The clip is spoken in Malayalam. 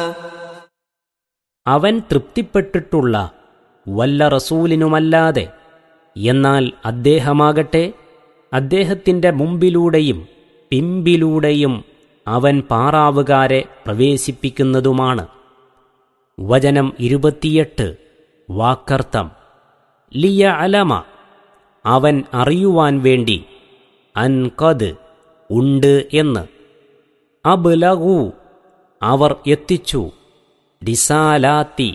അവൻ തൃപ്തിപ്പെട്ടിട്ടുള്ള വല്ല റസൂലിനുമല്ലാതെ എന്നാൽ അദ്ദേഹമാകട്ടെ അദ്ദേഹത്തിന്റെ മുമ്പിലൂടെയും പിമ്പിലൂടെയും അവൻ പാറാവുകാരെ പ്രവേശിപ്പിക്കുന്നതുമാണ് വചനം ഇരുപത്തിയെട്ട് വാക്കർത്ഥം ലിയ അലമ അവൻ അറിയുവാൻ വേണ്ടി അൻകത് ഉണ്ട് എന്ന് അബ്ലഗു അവർ എത്തിച്ചു റിസാലാത്തി